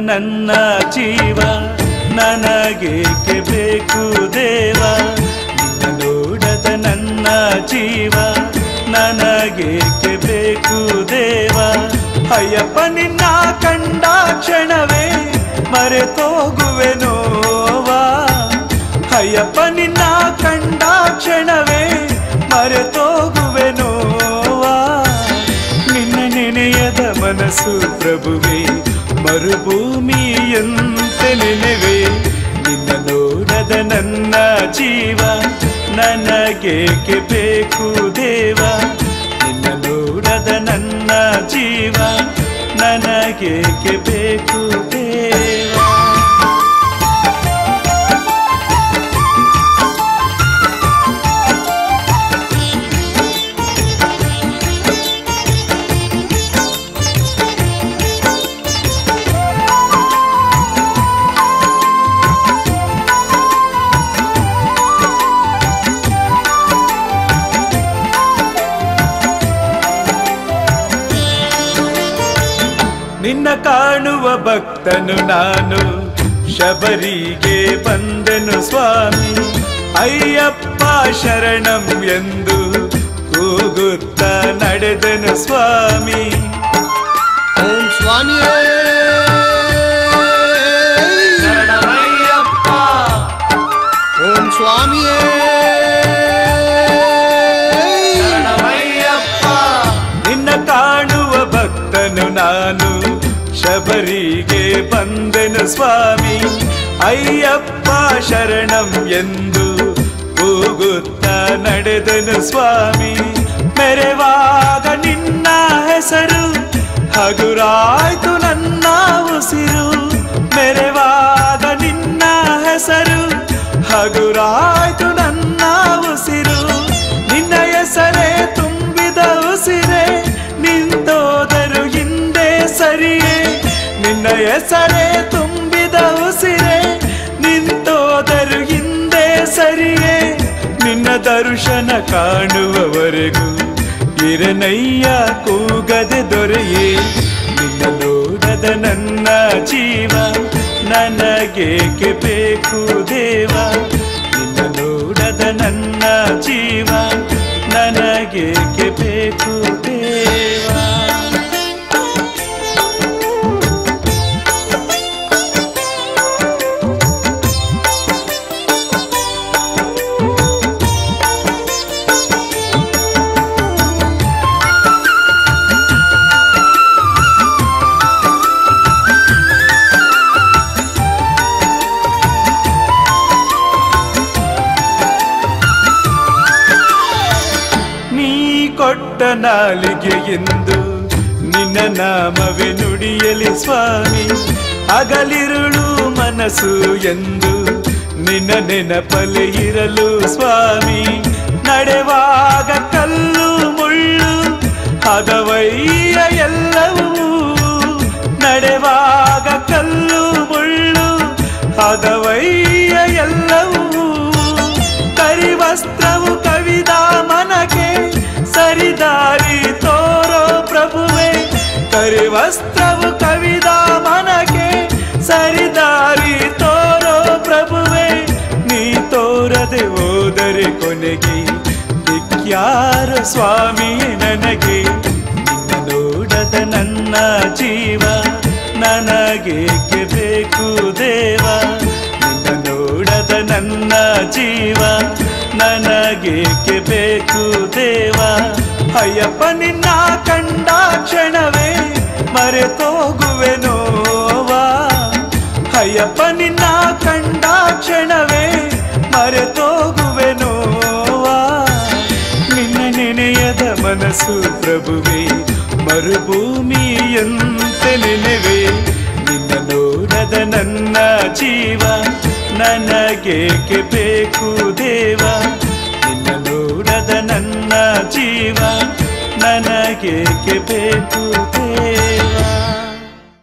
ನನ್ನ ಜೀವ ನನಗೇಕೆ ಬೇಕು ದೇವ ನಿನ್ನ ನೋಡದ ನನ್ನ ಜೀವ ನನಗೇಕೆ ಬೇಕು ದೇವ ಅಯ್ಯಪ್ಪ ನಿನ್ನ ಕಂಡ ಕ್ಷಣವೇ ಮರೆತೋಗುವೆ ನೋವಾ ಅಯ್ಯಪ್ಪ ನಿನ್ನ ಕಂಡ ಕ್ಷಣವೇ ಮರೆತೋಗುವೆ ನೋವಾ ನಿನ್ನ ನೆನೆಯದ ಮನಸ್ಸು ಪ್ರಭುವೆ ಮರುಭೂಮಿಯಂತೆ ನೆನೆವೆ ನಿನ್ನ ನೋಡದ ನನ್ನ ಜೀವ ನನಗೇಕೆ ಬೇಕು ದೇವ ನಿನ್ನ ನೋಡದ ನನ್ನ ಜೀವ ನನಗೇಕೆ ಬೇಕು ದೇವ ನಿನ್ನ ಕಾಣುವ ಭಕ್ತನು ನಾನು ಶಬರಿಗೆ ಬಂದೆನು ಸ್ವಾಮಿ ಅಯ್ಯಪ್ಪ ಶರಣಂ ಎಂದು ಕೂಗುತ್ತ ನಡೆದೆನು ಸ್ವಾಮಿ ಓಂ ಸ್ವಾಮಿಯೇ ಶರಣಮಯ್ಯಪ್ಪ ಓಂ ಸ್ವಾಮಿಯೇ ಶರಣಮಯ್ಯಪ್ಪ ನಿನ್ನ ಕಾಣುವ ಭಕ್ತನು ನಾನು ಶಬರಿಗೆ ಬಂದೆನು ಸ್ವಾಮಿ ಅಯ್ಯಪ್ಪ ಶರಣಂ ಎಂದು ಕೂಗುತ್ತ ನಡೆದನು ಸ್ವಾಮಿ ಮೆರೆವಾಗ ನಿನ್ನ ಹೆಸರು ಹಗುರಾಯ್ತು ನನ್ನ ಉಸಿರು ಮೆರೆವಾಗ ನಿನ್ನ ಹೆಸರು ಹಗುರಾಯ್ತು ನನ್ನ ಉಸಿರು ನಿನ್ನ ಹೆಸರೇ ತುಂಬಿದ ಉಸಿರೇ ನಿಂತೋದರು ಹಿಂದೆ ಸರಿಯೇ ನಿನ್ನ ಹೆಸರೇ ತುಂಬಿದ ಉಸಿರೇ ನಿಂತೋದರು ಹಿಂದೆ ಸರಿಯೇ ನಿನ್ನ ದರ್ಶನ ಕಾಣುವವರೆಗೂ ಇರನಯ್ಯ ಕೂಗದೆ ದೊರೆಯೇ ನಿನ್ನ ನೋಡದ ನನ್ನ ಜೀವ ನನಗೇಕೆ ಬೇಕು ದೇವ ನಿನ್ನ ನೋಡದ ನನ್ನ ಜೀವ ನನಗೇಕೆ ಬೇಕು ದೇವ ನೀ ಕೊಟ್ಟ ನಾಲಿಗೆ ಎಂದು ನಿನ್ನ ನಾಮವೇ ನುಡಿಯಲಿ ಸ್ವಾಮಿ ಅಗಲಿರುಳು ಮನಸ್ಸು ಎಂದು ನಿನ್ನ ನೆನಪಲೆ ಇರಲು ಸ್ವಾಮಿ ನಡೆವಾಗ ಕಲ್ಲು ಮುಳ್ಳು ಹದವಯ್ಯ ಎಲ್ಲವೂ ನಡೆವಾಗ ಕಲ್ಲು ಮುಳ್ಳು ಹದವಯ್ಯ ಎಲ್ಲವೂ ಕರಿವಸ್ತ್ರವು ಕವಿದ ಮನಗೆ ಸರಿದಾರಿ ತೋರೋ ಪ್ರಭುವೆ ಕರಿವಸ್ತ್ರವು ಕವಿದ ಮನಗೆ ಸರಿದಾರಿ ತೋರೋ ಪ್ರಭುವೆ ನೀ ತೋರದೆ ಹೋದರೆ ಕೊನೆಗೆ ದಿಕ್ಯಾರ ಸ್ವಾಮಿ ನನಗೆ ನಿನ್ನ ನೋಡದ ನನ್ನ ಜೀವ ನನಗೇಕೆ ಬೇಕು ದೇವ ನಿನ್ನ ನೋಡದ ನನ್ನ ಜೀವ ನನಗೇಕೆ ಬೇಕು ದೇವ ಅಯ್ಯಪ್ಪ ನಿನ್ನ ಕಂಡ ಕ್ಷಣವೇ ಮರೆತೋಗುವೆ ನೋವಾ ಅಯ್ಯಪ್ಪ ನಿನ್ನ ಕಂಡ ಕ್ಷಣವೇ ಮರೆತೋಗುವೆ ನೋವಾ ನಿನ್ನ ನೆನೆಯದ ಮನಸ್ಸು ಪ್ರಭುವೆ ಮರುಭೂಮಿಯಂತೆ ನೆನೆವೆ ನಿನ್ನ ನೋಡದ ನನ್ನ ಜೀವ ನನಗೇಕೆ ಬೇಕು ದೇವ ನಿನ್ನ ನೋಡದ ನನ್ನ ಜೀವ ನನಗೇಕೆ ಬೇಕು ದೇವ